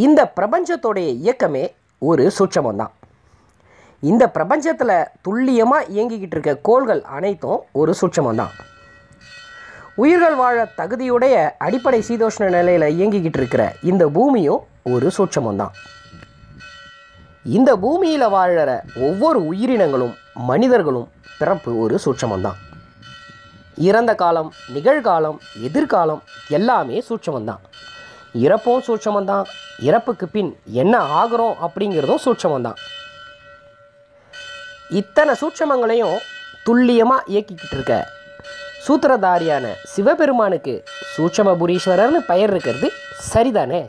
இந்த பிரபஞ்சத்தோடைய இயக்கமே ஒரு சூட்சமம் தான் இந்த பிரபஞ்சத்தில் துல்லியமாக இயங்கிக்கிட்டு இருக்க கோள்கள் அனைத்தும் ஒரு சூட்சமம் தான் உயிர்கள் வாழ தகுதியுடைய அடிப்படை சீதோஷ்ண நிலையில் இயங்கிக்கிட்டு இருக்கிற இந்த பூமியும் ஒரு சூட்சமம் தான் இந்த பூமியில் வாழற ஒவ்வொரு உயிரினங்களும் மனிதர்களும் பிறப்பு ஒரு சூட்சமம் தான் இறந்த காலம் நிகழ்காலம் எதிர்காலம் எல்லாமே சூட்சமம் தான் இறப்பும் சூட்சமம் தான் இறப்புக்கு பின் என்ன ஆகிறோம் அப்படிங்கிறதும் சூட்சமம் தான் இத்தனை சூட்சமங்களையும் துல்லியமாக இயக்கிக்கிட்டு இருக்க சூத்திரதாரியான சிவபெருமானுக்கு சூட்சமபுரீஸ்வரர்னு பெயர் இருக்கிறது சரிதானே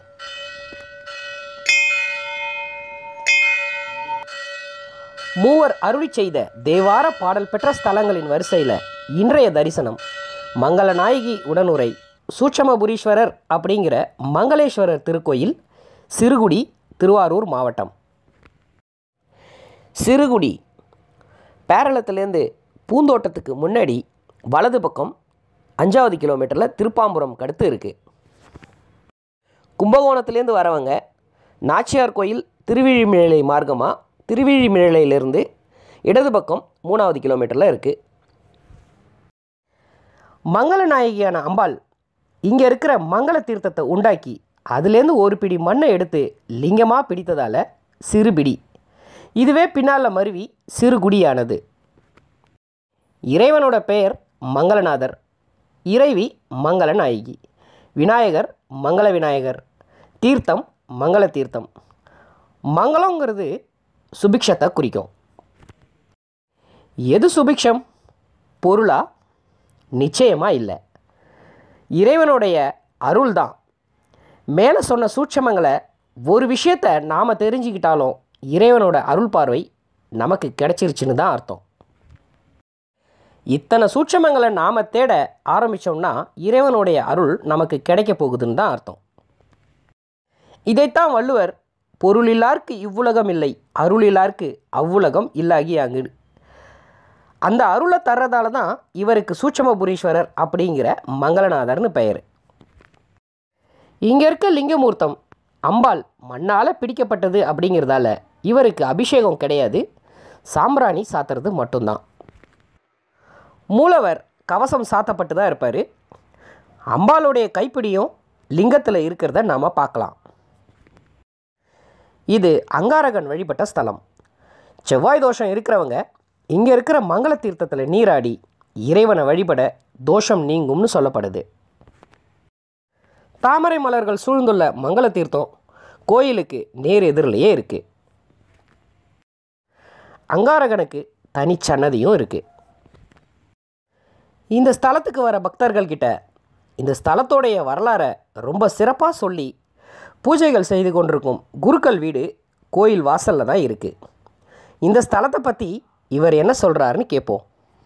மூவர் அருளி செய்த தேவார பாடல் பெற்ற ஸ்தலங்களின் வரிசையில் இன்றைய தரிசனம் மங்கள நாயகி உடனுரை சூட்சமபுரீஸ்வரர் அப்படிங்கிற மங்களேஸ்வரர் திருக்கோயில் சிறுகுடி திருவாரூர் மாவட்டம் சிறுகுடி பேரளத்துலேருந்து பூந்தோட்டத்துக்கு முன்னாடி வலது பக்கம் அஞ்சாவது கிலோமீட்டரில் திருப்பாம்புரம் அடுத்து இருக்குது கும்பகோணத்துலேருந்து வரவங்க நாச்சியார் கோயில் திருவிழிமிழலை மார்க்கமாக திருவிழிமிழலையிலிருந்து இடது பக்கம் மூணாவது கிலோமீட்டரில் இருக்குது மங்கள நாயகியான அம்பாள் இங்கே இருக்கிற மங்கள தீர்த்தத்தை உண்டாக்கி அதுலேருந்து ஒரு பிடி மண்ணை எடுத்து லிங்கமாக பிடித்ததால் சிறுபிடி இதுவே பின்னால் மருவி சிறுகுடியானது இறைவனோட பெயர் மங்களநாதர் இறைவி மங்கள நாயகி விநாயகர் மங்கள விநாயகர் தீர்த்தம் மங்கள தீர்த்தம் மங்களங்கிறது சுபிக்ஷத்தை குறிக்கும் எது சுபிக்ஷம் பொருளா நிச்சயமாக இல்லை இறைவனுடைய அருள் தான் மேலே சொன்ன சூட்சமங்களை ஒரு விஷயத்தை நாம் தெரிஞ்சுக்கிட்டாலும் இறைவனோட அருள் பார்வை நமக்கு கிடைச்சிருச்சுன்னு தான் அர்த்தம் இத்தனை சூட்சமங்களை நாம் தேட ஆரம்பித்தோம்னா இறைவனுடைய அருள் நமக்கு கிடைக்க போகுதுன்னு தான் அர்த்தம் இதைத்தான் வள்ளுவர் பொருளில்லார்க்கு இவ்வுலகம் இல்லை அருளில்லார்க்கு அவ்வுலகம் இல்லாகி அங்கு அந்த அருளை தர்றதால தான் இவருக்கு சூட்சமபுரீஸ்வரர் அப்படிங்கிற மங்களநாதர்னு பெயர் இங்கே இருக்க லிங்கமூர்த்தம் அம்பாள் மண்ணால் பிடிக்கப்பட்டது அப்படிங்கிறதால இவருக்கு அபிஷேகம் கிடையாது சாம்பிராணி சாத்துறது மட்டும்தான் மூலவர் கவசம் சாத்தப்பட்டு தான் இருப்பார் அம்பாளுடைய கைப்பிடியும் லிங்கத்தில் இருக்கிறத நாம் பார்க்கலாம் இது அங்காரகன் வழிபட்ட ஸ்தலம் செவ்வாய் தோஷம் இருக்கிறவங்க இங்கே இருக்கிற மங்கள தீர்த்தத்தில் நீராடி இறைவனை வழிபட தோஷம் நீங்கும்னு சொல்லப்படுது தாமரை மலர்கள் சூழ்ந்துள்ள மங்கள தீர்த்தம் கோயிலுக்கு நேர் எதிரிலேயே இருக்குது அங்காரகனுக்கு தனிச்சன்னதியும் இருக்குது இந்த ஸ்தலத்துக்கு வர பக்தர்கள் கிட்ட இந்த ஸ்தலத்தோடைய வரலாறை ரொம்ப சிறப்பாக சொல்லி பூஜைகள் செய்து கொண்டிருக்கும் குருக்கள் வீடு கோயில் வாசலில் தான் இருக்குது இந்த ஸ்தலத்தை பற்றி இவர் என்ன சொல்கிறாருன்னு கேட்போம்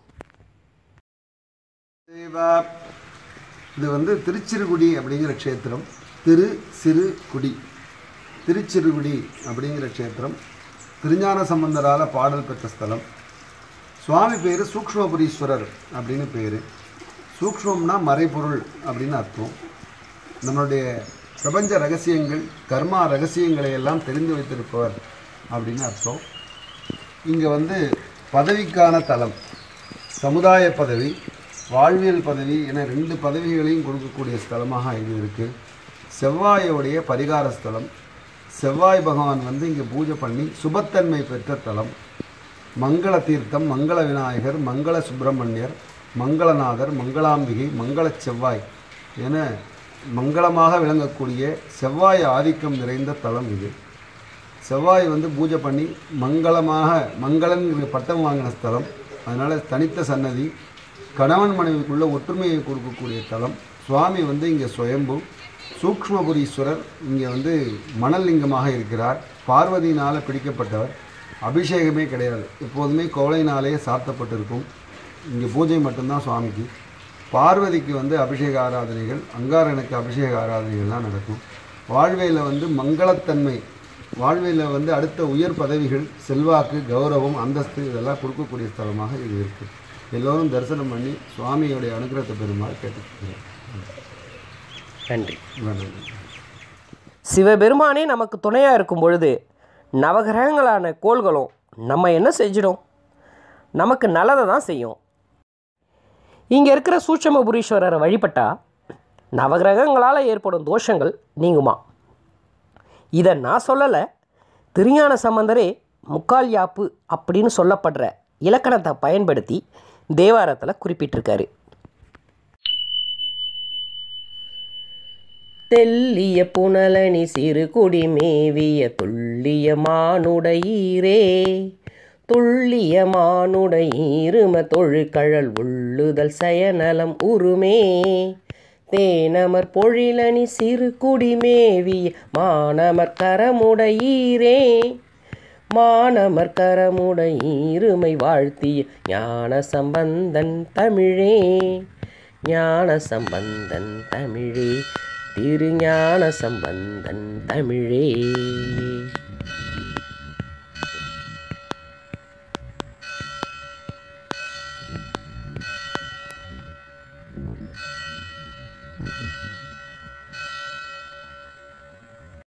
தேவா இது வந்து திருச்சிறுகுடி அப்படிங்கிற க்ஷேத்திரம் திரு சிறு குடி திருச்சிறுகுடி அப்படிங்கிற க்ஷேத்திரம் திருஞான சம்பந்தரால் பாடல் பெற்ற ஸ்தலம் சுவாமி பேர் சூக்ஷ்மபுரீஸ்வரர் அப்படின்னு பேர் சூக்ஷ்மம்னா மறைபொருள் அப்படின்னு அர்த்தம் நம்மளுடைய பிரபஞ்ச ரகசியங்கள் கர்மா ரகசியங்களை எல்லாம் தெரிந்து வைத்திருப்பவர் அப்படின்னு அர்த்தம் இங்கே வந்து பதவிக்கான தலம் சமுதாய பதவி வாழ்வியல் பதவி என ரெண்டு பதவிகளையும் கொடுக்கக்கூடிய ஸ்தலமாக இது இருக்குது செவ்வாயோடைய பரிகார ஸ்தலம் செவ்வாய் பகவான் வந்து இங்கே பூஜை பண்ணி சுபத்தன்மை பெற்ற தலம் மங்கள தீர்த்தம் மங்கள விநாயகர் மங்கள சுப்பிரமணியர் மங்களநாதர் மங்களாம்பிகை மங்கள செவ்வாய் என மங்களமாக விளங்கக்கூடிய செவ்வாய் ஆதிக்கம் நிறைந்த தலம் இது செவ்வாய் வந்து பூஜை பண்ணி மங்களமாக மங்களங்கிற பட்டம் வாங்கின ஸ்தலம் அதனால் தனித்த சன்னதி கணவன் மனைவிக்குள்ள ஒற்றுமையை கொடுக்கக்கூடிய தலம் சுவாமி வந்து இங்கே சுயம்பு சூக்ஷ்மபுரீஸ்வரர் இங்கே வந்து மணல் லிங்கமாக இருக்கிறார் பார்வதியினால் பிடிக்கப்பட்டவர் அபிஷேகமே கிடையாது எப்போதுமே கோலையினாலே சாத்தப்பட்டிருக்கும் இங்கே பூஜை மட்டும்தான் சுவாமிக்கு பார்வதிக்கு வந்து அபிஷேக ஆராதனைகள் அங்காரனுக்கு அபிஷேக ஆராதனைகள்லாம் நடக்கும் வாழ்வையில் வந்து மங்களத்தன்மை வாழ்வில் வந்து அடுத்த உயர் பதவிகள் செல்வாக்கு கௌரவம் அந்தஸ்து இதெல்லாம் கொடுக்கக்கூடிய ஸ்தலமாக இது இருக்குது எல்லோரும் தரிசனம் பண்ணி சுவாமியோடைய அனுகிரகத்தை பெறுமாறு கேட்டுக்கிறேன் நன்றி நன்றி சிவபெருமானே நமக்கு துணையாக இருக்கும் பொழுது நவகிரகங்களான கோள்களும் நம்ம என்ன செஞ்சிடும் நமக்கு நல்லதை தான் செய்யும் இங்கே இருக்கிற சூட்சமபுரீஸ்வரரை வழிபட்டா நவகிரகங்களால் ஏற்படும் தோஷங்கள் நீங்குமா இதை நான் சொல்லலை திருஞான சம்பந்தரே முக்கால் யாப்பு அப்படின்னு சொல்லப்படுற இலக்கணத்தை பயன்படுத்தி தேவாரத்தில் குறிப்பிட்டிருக்காரு தெல்லிய புனலனி சிறு குடி மேவிய துள்ளிய மானுடையீரே துள்ளிய மானுடையீரும தொழுகழல் உள்ளுதல் சயநலம் உருமே தேனமர் பொழிலனி சிறு குடி மேவிய மானமர் கரமுடையீரே மானமர் கரமுடையீருமை வாழ்த்திய ஞான சம்பந்தன் தமிழே ஞான சம்பந்தன் தமிழே திருஞான சம்பந்தன் தமிழே